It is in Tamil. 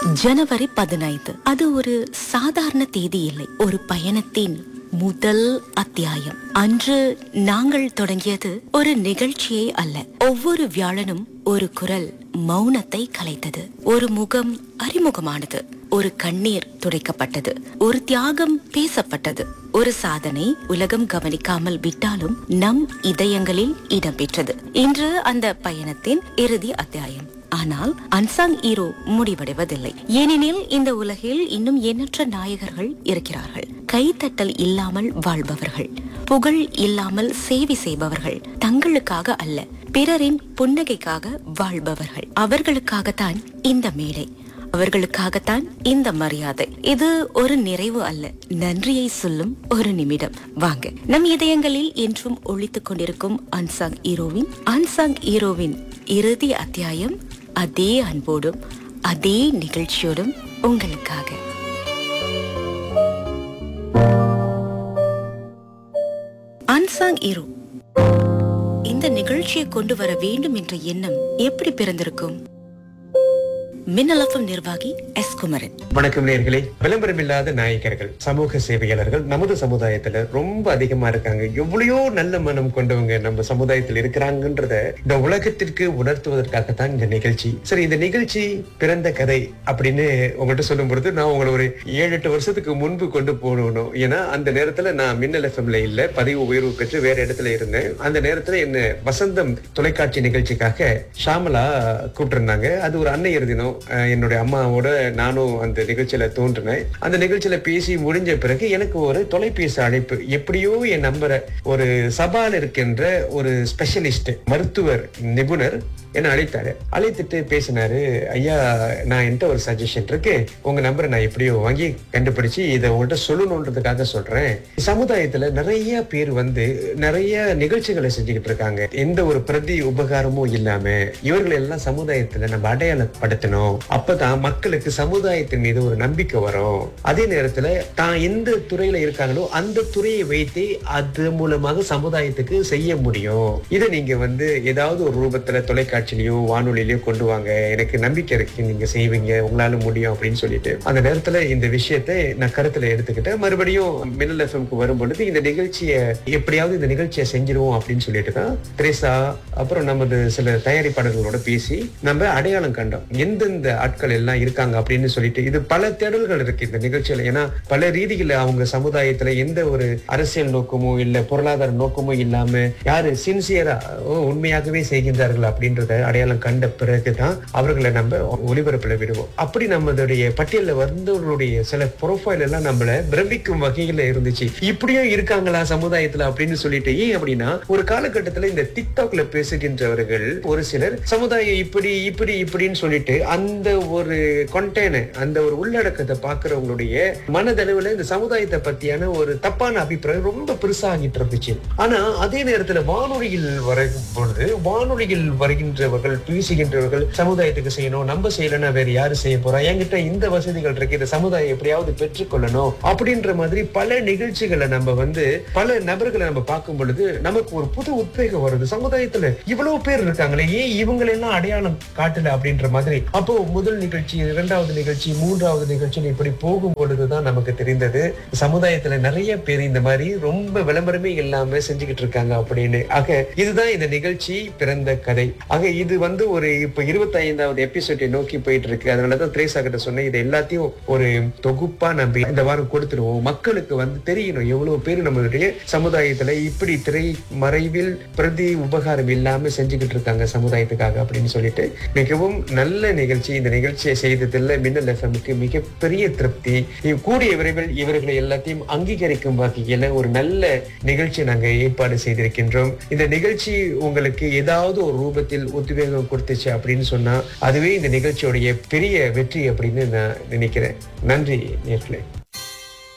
ஜனவரி பதினைந்து அது ஒரு சாதாரண தேதி இல்லை ஒரு பயணத்தின் முதல் அத்தியாயம் அன்று நாங்கள் தொடங்கியது ஒரு நிகழ்ச்சியை அல்ல ஒவ்வொரு வியாழனும் ஒரு குரல் மௌனத்தை கலைத்தது ஒரு முகம் அறிமுகமானது ஒரு கண்ணீர் துடைக்கப்பட்டது ஒரு தியாகம் பேசப்பட்டது ஒரு சாதனை உலகம் கவனிக்காமல் விட்டாலும் நம் இதயங்களில் இடம்பெற்றது இன்று அந்த பயணத்தின் இறுதி அத்தியாயம் ஆனால் அன்சாங் ஹீரோ முடிவடைவதில்லை ஏனெனில் இந்த உலகில் இன்னும் எண்ணற்ற நாயகர்கள் இருக்கிறார்கள் கைத்தட்டல் இல்லாமல் வாழ்பவர்கள் புகழ் இல்லாமல் சேவை செய்பவர்கள் தங்களுக்காக அல்ல பிறரின் புன்னகைக்காக வாழ்பவர்கள் அவர்களுக்காகத்தான் இந்த மேடை அவர்களுக்காகத்தான் இந்த மரியாதை இது ஒரு நிறைவு அல்ல நன்றியை சொல்லும் ஒரு நிமிடம் வாங்க நம் இதயங்களில் என்றும் ஒழித்துக் கொண்டிருக்கும் அன்சாங் ஹீரோவின் அன்சாங் ஹீரோவின் இறுதி அத்தியாயம் அதே அன்போடும் அதே நிகழ்ச்சியோடும் உங்களுக்காக அன்சாங் ஹீரோ இந்த நிகழ்ச்சியை கொண்டு வர வேண்டும் என்ற எண்ணம் எப்படி பிறந்திருக்கும் மின்னலப்பம் நிர்வாகி எஸ் குமரன் வணக்கம் நேர்களே விளம்பரமில்லாத நாயகர்கள் சமூக சேவையாளர்கள் நமது சமுதாயத்துல ரொம்ப அதிகமா இருக்காங்க எவ்வளையோ நல்ல மனம் கொண்டவங்க நம்ம சமுதாயத்தில் இருக்கிறாங்கன்றத இந்த உலகத்திற்கு உணர்த்துவதற்காகத்தான் இந்த நிகழ்ச்சி சரி இந்த நிகழ்ச்சி பிறந்த கதை அப்படின்னு உங்கள்கிட்ட சொல்லும் பொழுது நான் உங்களை ஒரு ஏழு எட்டு வருஷத்துக்கு முன்பு கொண்டு போகணும் ஏன்னா அந்த நேரத்துல நான் மின்னல் எஃப்எம்ல இல்ல பதிவு உயர்வு பெற்று வேற இடத்துல இருந்தேன் அந்த நேரத்துல என்ன வசந்தம் தொலைக்காட்சி நிகழ்ச்சிக்காக ஷாமலா கூப்பிட்டிருந்தாங்க அது ஒரு அன்னையர் தினம் அஹ் என்னுடைய அம்மாவோட நானும் அந்த நிகழ்ச்சியில தோன்றினேன் அந்த நிகழ்ச்சியில பேசி முடிஞ்ச பிறகு எனக்கு ஒரு தொலைபேசி அழைப்பு எப்படியோ என் நம்பரை ஒரு சபால் இருக்கின்ற ஒரு ஸ்பெஷலிஸ்ட் மருத்துவர் நிபுணர் என்ன அழைத்தாரு அழைத்துட்டு பேசினாரு ஐயா நான் என்கிட்ட ஒரு சஜஷன் இருக்கு உங்க நம்பரை நான் எப்படியோ வாங்கி கண்டுபிடிச்சு இதை உங்கள்கிட்ட சொல்லணுன்றதுக்காக சொல்றேன் சமுதாயத்துல நிறைய பேர் வந்து நிறைய நிகழ்ச்சிகளை செஞ்சுக்கிட்டு இருக்காங்க எந்த ஒரு பிரதி உபகாரமும் இல்லாம இவர்கள் எல்லாம் சமுதாயத்துல நம்ம அடையாளப்படுத்தணும் அப்பதான் மக்களுக்கு சமுதாயத்தின் மீது ஒரு நம்பிக்கை வரும் அதே நேரத்துல தான் எந்த துறையில இருக்காங்களோ அந்த துறையை வைத்தே அது மூலமாக சமுதாயத்துக்கு செய்ய முடியும் இதை நீங்க வந்து ஏதாவது ஒரு ரூபத்துல தொலைக்காட்சியிலயோ வானொலியிலயோ கொண்டு வாங்க எனக்கு நம்பிக்கை இருக்கு நீங்க செய்வீங்க உங்களால முடியும் அப்படின்னு சொல்லிட்டு அந்த நேரத்துல இந்த விஷயத்தை நான் கருத்துல எடுத்துக்கிட்டேன் மறுபடியும் மின்னல் எஃப்எம்க்கு வரும் பொழுது இந்த நிகழ்ச்சியை எப்படியாவது இந்த நிகழ்ச்சியை செஞ்சிருவோம் அப்படின்னு சொல்லிட்டு தான் திரேசா அப்புறம் நமது சில தயாரிப்பாளர்களோட பேசி நம்ம அடையாளம் கண்டோம் எந்தெந்த ஆட்கள் எல்லாம் இருக்காங்க அப்படின்னு சொல்லிட்டு இது பல தேடல்கள் இருக்கு இந்த நிகழ்ச்சியில ஏன்னா பல ரீதியில அவங்க சமுதாயத்துல எந்த ஒரு அரசியல் நோக்கமோ இல்ல பொருளாதார நோக்கமோ இல்லாம யாரு சின்சியரா உண்மையாகவே செய்கின்றார்கள் அப்படின்றத அடையாளம் கண்ட பிறகுதான் அவர்களை நம்ம ஒளிபரப்புல விடுவோம் அப்படி நம்மளுடைய பட்டியல்ல வந்தவர்களுடைய சில ப்ரொஃபைல் எல்லாம் நம்மள பிரமிக்கும் வகையில இருந்துச்சு இப்படியும் இருக்காங்களா சமுதாயத்துல அப்படின்னு சொல்லிட்டு ஏன் அப்படின்னா ஒரு காலகட்டத்துல இந்த டிக்டாக்ல பேசுகின்றவர்கள் ஒரு சிலர் சமுதாயம் இப்படி இப்படி இப்படின்னு சொல்லிட்டு அந்த ஒரு கொண்டேன அந்த ஒரு உள்ளடக்கத்தை பாக்குறவங்களுடைய மனதளவுல இந்த சமுதாயத்தை பத்தியான ஒரு தப்பான அபிப்பிராயம் ரொம்ப பெருசாகிட்டு இருந்துச்சு ஆனா அதே நேரத்துல வானொலியில் வரும் பொழுது வானொலியில் வருகின்றவர்கள் பேசுகின்றவர்கள் சமுதாயத்துக்கு செய்யணும் நம்ம செய்யலன்னா வேற யாரு செய்ய போறா என்கிட்ட இந்த வசதிகள் இருக்கு இந்த சமுதாயம் எப்படியாவது பெற்றுக்கொள்ளணும் அப்படின்ற மாதிரி பல நிகழ்ச்சிகளை நம்ம வந்து பல நபர்களை நம்ம பார்க்கும் பொழுது நமக்கு ஒரு புது உத்வேகம் வருது சமுதாயத்துல இவ்வளவு பேர் இருக்காங்களே ஏன் இவங்களெல்லாம் அடையாளம் காட்டல அப்படின்ற மாதிரி அப்போ முதல் நிகழ்ச்சி இரண்டாவது நிகழ்ச்சி மூன்றாவது நிகழ்ச்சி இப்படி போகும் பொழுதுதான் நமக்கு தெரிந்தது சமுதாயத்துல நிறைய பேர் இந்த மாதிரி ரொம்ப விளம்பரமே இல்லாம செஞ்சுக்கிட்டு இருக்காங்க அப்படின்னு ஆக இதுதான் இந்த நிகழ்ச்சி பிறந்த கதை ஆக இது வந்து ஒரு இப்ப இருபத்தி ஐந்தாவது எபிசோட்டை நோக்கி போயிட்டு இருக்கு அதனாலதான் திரேசா கிட்ட சொன்னேன் இது எல்லாத்தையும் ஒரு தொகுப்பா நம்ம இந்த வாரம் கொடுத்துருவோம் மக்களுக்கு வந்து தெரியணும் எவ்வளவு பேர் நம்மளுடைய சமுதாயத்துல இப்படி திரை மறைவில் பிரதி உபகாரம் இல்லாம செஞ்சுக்கிட்டு இருக்காங்க சமுதாயத்துக்காக அப்படின்னு சொல்லிட்டு மிகவும் நல்ல நிகழ்ச்சி இந்த நிகழ்ச்சியை செய்ததில் மின்னல் எஃப்எம்க்கு மிகப்பெரிய திருப்தி இவ் கூடிய விரைவில் இவர்களை எல்லாத்தையும் அங்கீகரிக்கும் வகையில ஒரு நல்ல நிகழ்ச்சி நாங்க ஏற்பாடு செய்திருக்கின்றோம் இந்த நிகழ்ச்சி உங்களுக்கு ஏதாவது ஒரு ரூபத்தில் உத்வேகம் கொடுத்துச்சு அப்படின்னு சொன்னா அதுவே இந்த நிகழ்ச்சியுடைய பெரிய வெற்றி அப்படின்னு நான் நினைக்கிறேன் நன்றி நேர்களே